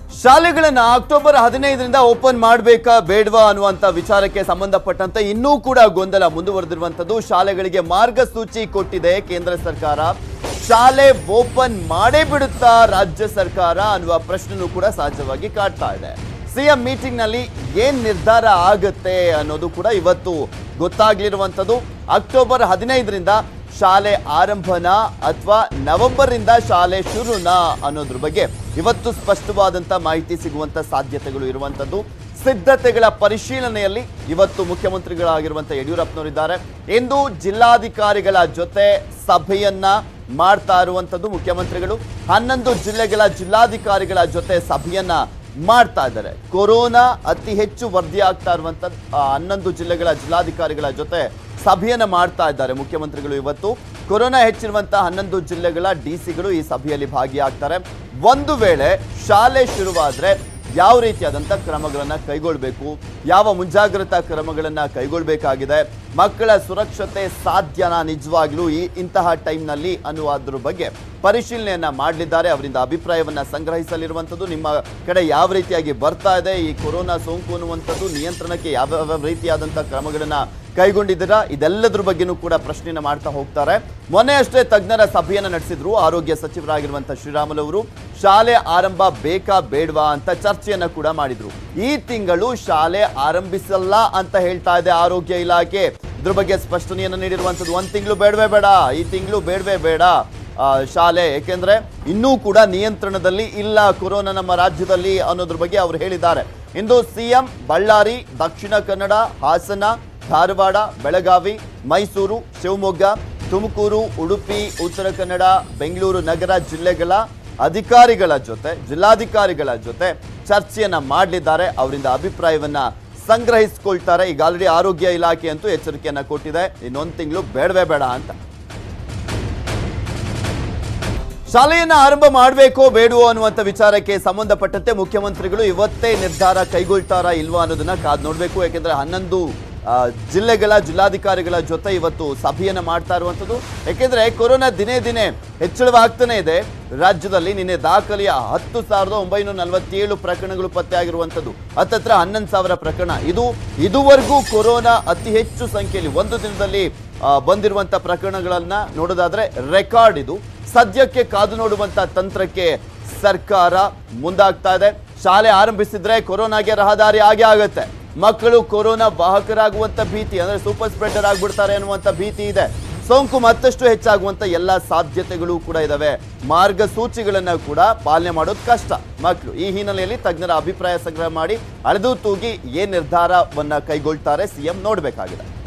ಶಾಲೆಗಳನ್ನ October ಹದಿನೈದರಿಂದ open ಮಾಡಬೇಕಾ ಬೇಡವಾ ಅನ್ನುವಂತ ವಿಚಾರಕ್ಕೆ ಸಂಬಂಧಪಟ್ಟಂತೆ ಇನ್ನೂ ಕೂಡ ಗೊಂದಲ ಮುಂದುವರೆದಿರುವಂತದ್ದು ಶಾಲೆಗಳಿಗೆ ಮಾರ್ಗಸೂಚಿ ಕೊಟ್ಟಿದೆ ಕೇಂದ್ರ ಸರ್ಕಾರ ಶಾಲೆ ಓಪನ್ ಮಾಡೇ ಬಿಡುತ್ತಾ ರಾಜ್ಯ ಸರ್ಕಾರ ಅನ್ನುವ ಪ್ರಶ್ನೆನೂ ಕೂಡ ಸಹಜವಾಗಿ ಕಾಡ್ತಾ ಇದೆ ಸಿಎಂ ಮೀಟಿಂಗ್ ನಲ್ಲಿ ಏನ್ ನಿರ್ಧಾರ ಆಗುತ್ತೆ ಅನ್ನೋದು ಕೂಡ ಇವತ್ತು ಗೊತ್ತಾಗ್ಲಿರುವಂತದ್ದು ಅಕ್ಟೋಬರ್ ಹದಿನೈದರಿಂದ ಶಾಲೆ ಆರಂಭನಾ ಅಥವಾ ನವೆಂಬರ್ ಇಂದ ಶಾಲೆ ಶುರುನಾ ಅನ್ನೋದ್ರ ಬಗ್ಗೆ ಇವತ್ತು ಸ್ಪಷ್ಟವಾದಂತ ಮಾಹಿತಿ ಸಿಗುವಂತ ಸಾಧ್ಯತೆಗಳು ಇರುವಂತದ್ದು ಸಿದ್ಧತೆಗಳ ಪರಿಶೀಲನೆಯಲ್ಲಿ ಇವತ್ತು ಮುಖ್ಯಮಂತ್ರಿಗಳಾಗಿರುವಂತ ಯಡಿಯೂರಪ್ಪನವರಿದ್ದಾರೆ ಇಂದು ಜಿಲ್ಲಾಧಿಕಾರಿಗಳ ಜೊತೆ ಸಭೆಯನ್ನ ಮಾಡ್ತಾ ಇರುವಂತದ್ದು ಮುಖ್ಯಮಂತ್ರಿಗಳು ಹನ್ನೊಂದು ಜಿಲ್ಲೆಗಳ ಜಿಲ್ಲಾಧಿಕಾರಿಗಳ ಜೊತೆ ಸಭೆಯನ್ನ ಮಾಡ್ತಾ ಇದ್ದಾರೆ ಕೊರೋನಾ ಅತಿ ಹೆಚ್ಚು ವರದಿ ಆಗ್ತಾ ಇರುವಂತ ಹನ್ನೊಂದು ಜಿಲ್ಲೆಗಳ ಜಿಲ್ಲಾಧಿಕಾರಿಗಳ ಜೊತೆ ಸಭೆಯನ್ನ ಮಾಡ್ತಾ ಇದ್ದಾರೆ ಮುಖ್ಯಮಂತ್ರಿಗಳು ಇವತ್ತು ಕೊರೋನಾ ಹೆಚ್ಚಿರುವಂತಹ ಹನ್ನೊಂದು ಜಿಲ್ಲೆಗಳ ಡಿ ಸಿಗಳು ಈ ಸಭೆಯಲ್ಲಿ ಭಾಗಿಯಾಗ್ತಾರೆ ಒಂದು ವೇಳೆ ಶಾಲೆ ಶುರುವಾದ್ರೆ ಯಾವ ರೀತಿಯಾದಂಥ ಕ್ರಮಗಳನ್ನ ಕೈಗೊಳ್ಬೇಕು ಯಾವ ಮುಂಜಾಗ್ರತಾ ಕ್ರಮಗಳನ್ನ ಕೈಗೊಳ್ಬೇಕಾಗಿದೆ ಮಕ್ಕಳ ಸುರಕ್ಷತೆ ಸಾಧ್ಯನಾ ನಿಜವಾಗ್ಲೂ ಈ ಇಂತಹ ಟೈಮ್ನಲ್ಲಿ ಅನ್ನುವುದ್ರ ಬಗ್ಗೆ ಪರಿಶೀಲನೆಯನ್ನ ಮಾಡಲಿದ್ದಾರೆ ಅವರಿಂದ ಅಭಿಪ್ರಾಯವನ್ನ ಸಂಗ್ರಹಿಸಲಿರುವಂಥದ್ದು ನಿಮ್ಮ ಕಡೆ ಯಾವ ರೀತಿಯಾಗಿ ಬರ್ತಾ ಇದೆ ಈ ಕೊರೋನಾ ಸೋಂಕು ಅನ್ನುವಂಥದ್ದು ನಿಯಂತ್ರಣಕ್ಕೆ ಯಾವ ಯಾವ ರೀತಿಯಾದಂಥ ಕ್ರಮಗಳನ್ನ ಕೈಗೊಂಡಿದ್ದೀರಾ ಇದೆಲ್ಲದ್ರ ಬಗ್ಗೆನೂ ಕೂಡ ಪ್ರಶ್ನೆಯನ್ನ ಮಾಡ್ತಾ ಹೋಗ್ತಾರೆ ಮೊನ್ನೆ ಅಷ್ಟೇ ತಜ್ಞರ ಸಭೆಯನ್ನ ನಡೆಸಿದ್ರು ಆರೋಗ್ಯ ಸಚಿವರಾಗಿರುವಂತಹ ಶ್ರೀರಾಮುಲು ಅವರು ಶಾಲೆ ಆರಂಭ ಬೇಕಾ ಬೇಡವಾ ಅಂತ ಚರ್ಚೆಯನ್ನ ಕೂಡ ಮಾಡಿದ್ರು ಈ ತಿಂಗಳು ಶಾಲೆ ಆರಂಭಿಸಲ್ಲ ಅಂತ ಹೇಳ್ತಾ ಇದೆ ಆರೋಗ್ಯ ಇಲಾಖೆ ಇದ್ರ ಬಗ್ಗೆ ಸ್ಪಷ್ಟನೆಯನ್ನ ನೀಡಿರುವಂತದ್ದು ಒಂದ್ ತಿಂಗಳು ಬೇಡವೇ ಬೇಡ ಈ ತಿಂಗಳು ಬೇಡವೇ ಬೇಡ ಆ, ಶಾಲೆ ಏಕೆಂದ್ರೆ ಇನ್ನೂ ಕೂಡ ನಿಯಂತ್ರಣದಲ್ಲಿ ಇಲ್ಲ ಕೊರೋನಾ ನಮ್ಮ ರಾಜ್ಯದಲ್ಲಿ ಅನ್ನೋದ್ರ ಬಗ್ಗೆ ಅವರು ಹೇಳಿದ್ದಾರೆ ಇಂದು ಸಿಎಂ ಬಳ್ಳಾರಿ ದಕ್ಷಿಣ ಕನ್ನಡ ಹಾಸನ ಧಾರವಾಡ ಬೆಳಗಾವಿ ಮೈಸೂರು ಶಿವಮೊಗ್ಗ ತುಮಕೂರು ಉಡುಪಿ ಉತ್ತರ ಕನ್ನಡ ಬೆಂಗಳೂರು ನಗರ ಜಿಲ್ಲೆಗಳ ಅಧಿಕಾರಿಗಳ ಜೊತೆ ಜಿಲ್ಲಾಧಿಕಾರಿಗಳ ಜೊತೆ ಚರ್ಚೆಯನ್ನ ಮಾಡಲಿದ್ದಾರೆ ಅವರಿಂದ ಅಭಿಪ್ರಾಯವನ್ನ ಸಂಗ್ರಹಿಸಿಕೊಳ್ತಾರೆ ಈಗ ಆಲ್ರೆಡಿ ಆರೋಗ್ಯ ಇಲಾಖೆ ಅಂತೂ ಎಚ್ಚರಿಕೆಯನ್ನ ಕೊಟ್ಟಿದೆ ಇನ್ನೊಂದು ತಿಂಗಳು ಬೇಡವೇ ಬೇಡ ಅಂತ ಶಾಲೆಯನ್ನ ಆರಂಭ ಮಾಡಬೇಕೋ ಬೇಡವೋ ಅನ್ನುವಂಥ ವಿಚಾರಕ್ಕೆ ಸಂಬಂಧಪಟ್ಟಂತೆ ಮುಖ್ಯಮಂತ್ರಿಗಳು ಇವತ್ತೇ ನಿರ್ಧಾರ ಕೈಗೊಳ್ತಾರಾ ಇಲ್ವಾ ಅನ್ನೋದನ್ನ ಕಾದ್ ನೋಡಬೇಕು ಯಾಕೆಂದ್ರೆ ಹನ್ನೊಂದು ಆ, ಜಿಲ್ಲೆಗಳ ಜಿಲ್ಲಾಧಿಕಾರಿಗಳ ಜೊತೆ ಇವತ್ತು ಸಭೆಯನ್ನ ಮಾಡ್ತಾ ಇರುವಂಥದ್ದು ಯಾಕೆಂದ್ರೆ ಕೊರೋನಾ ದಿನೇ ದಿನೇ ಹೆಚ್ಚಳವಾಗ್ತಾನೆ ಇದೆ ರಾಜ್ಯದಲ್ಲಿ ನಿನ್ನೆ ದಾಖಲೆಯ ಹತ್ತು ಸಾವಿರದ ಒಂಬೈನೂರ ನಲವತ್ತೇಳು ಪ್ರಕರಣಗಳು ಪತ್ತೆಯಾಗಿರುವಂಥದ್ದು ಹತ್ತತ್ರ ಹನ್ನೊಂದು ಸಾವಿರ ಪ್ರಕರಣ ಇದು ಇದುವರೆಗೂ ಕೊರೋನಾ ಅತಿ ಹೆಚ್ಚು ಸಂಖ್ಯೆಯಲ್ಲಿ ಒಂದು ದಿನದಲ್ಲಿ ಆ, ಬಂದಿರುವಂತ ಪ್ರಕರಣಗಳನ್ನ ನೋಡೋದಾದ್ರೆ ರೆಕಾರ್ಡ್ ಇದು ಸದ್ಯಕ್ಕೆ ಕಾದು ನೋಡುವಂತ ತಂತ್ರಕ್ಕೆ ಸರ್ಕಾರ ಮುಂದಾಗ್ತಾ ಇದೆ ಶಾಲೆ ಆರಂಭಿಸಿದ್ರೆ ಕೊರೋನಾಗೆ ರಹದಾರಿ ಆಗೇ ಆಗತ್ತೆ ಮಕ್ಕಳು ಕೊರೋನಾ ವಾಹಕರಾಗುವಂತ ಭೀತಿ ಅಂದ್ರೆ ಸೂಪರ್ ಸ್ಪ್ರೆಡರ್ ಆಗ್ಬಿಡ್ತಾರೆ ಅನ್ನುವಂತ ಭೀತಿ ಇದೆ ಸೋಂಕು ಮತ್ತಷ್ಟು ಹೆಚ್ಚಾಗುವಂತ ಎಲ್ಲಾ ಸಾಧ್ಯತೆಗಳು ಕೂಡ ಇದಾವೆ ಮಾರ್ಗಸೂಚಿಗಳನ್ನ ಕೂಡ ಪಾಲನೆ ಮಾಡೋದು ಕಷ್ಟ ಮಕ್ಕಳು ಈ ಹಿನ್ನೆಲೆಯಲ್ಲಿ ತಜ್ಞರ ಅಭಿಪ್ರಾಯ ಸಂಗ್ರಹ ಮಾಡಿ ಅಳೆದು ತೂಗಿ ಏನ್ ನಿರ್ಧಾರವನ್ನ ಕೈಗೊಳ್ತಾರೆ ಸಿಎಂ ನೋಡ್ಬೇಕಾಗಿದೆ